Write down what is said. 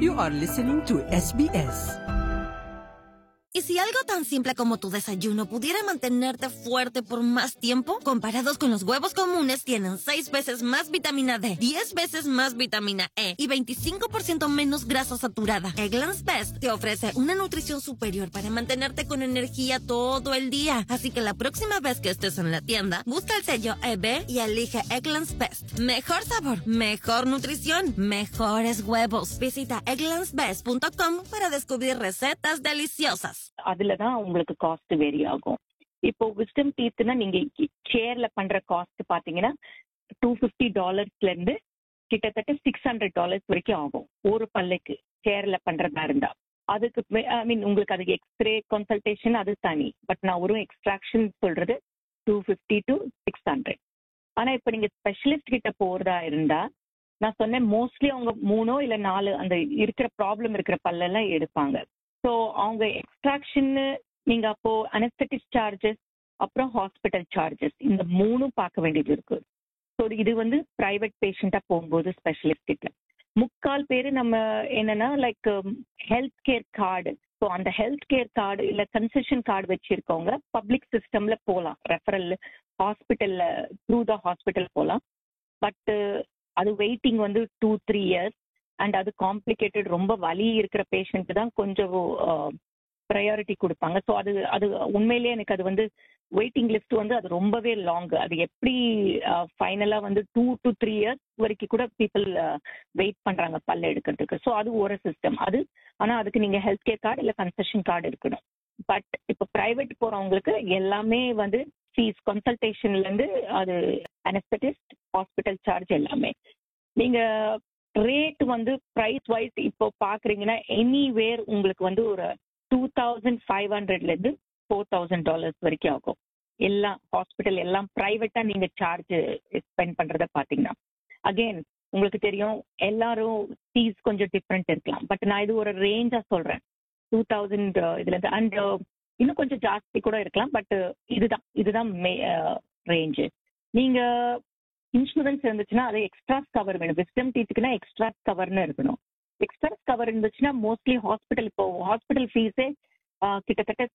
You are listening to SBS. ¿Y si algo tan simple como tu desayuno pudiera mantenerte fuerte por más tiempo? Comparados con los huevos comunes, tienen 6 veces más vitamina D, 10 veces más vitamina E y 25% menos grasa saturada. Eggland's Best te ofrece una nutrición superior para mantenerte con energía todo el día. Así que la próxima vez que estés en la tienda, busca el sello EB y elige Eggland's Best. Mejor sabor, mejor nutrición, mejores huevos. Visita egglandsbest.com para descubrir recetas deliciosas. அதுலதான் உங்களுக்கு cost vary ஆகும் இப்போ wisdom டீத்னா நீங்க சேர்ல பண்ற cost பாத்தீங்கன்னா two fifty டாலர்ஸ்ல இருந்து கிட்டத்தட்ட சிக்ஸ் ஹண்ட்ரட் டாலர்ஸ் வரைக்கும் ஆகும் ஒரு பல்லுக்கு சேர்ல பண்றதா இருந்தா அதுக்கு ஐ மீன் உங்களுக்கு அதுக்கு எக்ஸ்ரே கன்சல்டேஷன் அது தனி பட் நான் ஒரு எக்ஸ்ட்ராக்ஷன் சொல்றது two fifty to six hundred ஆனா இப்ப நீங்க ஸ்பெஷலிஸ்ட் கிட்ட போறதா இருந்தா நான் சொன்னேன் மோஸ்ட்லி அவங்க மூணோ இல்ல நாலு அந்த இருக்கிற ப்ராப்ளம் இருக்கிற பல்லெல்லாம் எடுப்பாங்க ஸோ அவங்க எக்ஸ்ட்ராக்ஷன் நீங்க அப்போ அனஸ்தட்டிக் சார்ஜஸ் அப்புறம் ஹாஸ்பிட்டல் சார்ஜஸ் இந்த மூணும் பார்க்க வேண்டியது இருக்கு ஸோ இது வந்து பிரைவேட் பேஷண்டா போகும்போது ஸ்பெஷலிஸ்ட் கிட்ட முக்கால் பேர் நம்ம என்னன்னா like health care card so அந்த ஹெல்த் கேர் கார்டு இல்ல கன்செஷன் கார்டு வச்சிருக்கவங்க பப்ளிக் சிஸ்டம்ல போகலாம் ரெஃபரல் ஹாஸ்பிட்டல்ல த்ரூ த ஹாஸ்பிட்டல் போகலாம் பட் அது வெயிட்டிங் வந்து டூ த்ரீ இயர்ஸ் அண்ட் அது காம்ப்ளிகேட்டட் ரொம்ப வலி இருக்கிற பேஷண்ட் தான் கொஞ்சம் ப்ரையாரிட்டி கொடுப்பாங்க ஸோ அது அது உண்மையிலேயே எனக்கு அது வந்து வெயிட்டிங் லிஸ்ட் வந்து அது ரொம்பவே லாங் அது எப்படி ஃபைனலா வந்து டூ டு த்ரீ இயர்ஸ் வரைக்கும் கூட பீப்புள் வெயிட் பண்றாங்க பல்ல எடுக்கிறதுக்கு ஸோ அது ஒரு சிஸ்டம் அது ஆனா அதுக்கு நீங்க ஹெல்த் கேர் கார்டு இல்ல கன்செஷன் கார்டு இருக்கணும் பட் இப்போ பிரைவேட் போறவங்களுக்கு எல்லாமே வந்து ஃபீஸ் கன்சல்டேஷன்ல இருந்து அது அனஸ்தட்டிஸ்ட் ஹாஸ்பிட்டல் சார்ஜ் எல்லாமே நீங்க ரேட் வந்து ப்ரைஸ் வைஸ் இப்போ பாக்குறீங்கன்னா எனிவேர் உங்களுக்கு வந்து ஒரு டூ தௌசண்ட் ஃபைவ் ஹண்ட்ரட்ல இருந்து ஃபோர் தௌசண்ட் டாலர்ஸ் வரைக்கும் ஆகும் எல்லாம் ஹாஸ்பிட்டல் எல்லாம் பிரைவேட்டா நீங்க சார்ஜ் ஸ்பெண்ட் பண்றத பாத்தீங்கன்னா அகெயின் உங்களுக்கு தெரியும் எல்லாரும் ஃபீஸ் கொஞ்சம் டிஃப்ரெண்ட் இருக்கலாம் பட் நான் இது ஒரு ரேஞ்சா சொல்றேன் டூ தௌசண்ட் இதுல இருந்து அண்ட் இன்னும் கொஞ்சம் ஜாஸ்தி கூட இருக்கலாம் பட் இதுதான் இதுதான் ரேஞ்சு நீங்க இன்சூரன்ஸ் இருந்துச்சுன்னா அது எக்ஸ்ட்ராஸ் கவர் வேணும் விஸ்டம் டீத்துக்குன்னா எக்ஸ்ட்ராஸ் கவர்னு இருக்கணும் எக்ஸ்ட்ராஸ் கவர் இருந்துச்சுன்னா மோஸ்ட்லி ஹாஸ்பிட்டல் இப்போ ஹாஸ்பிட்டல் ஃபீஸே கிட்டத்தட்ட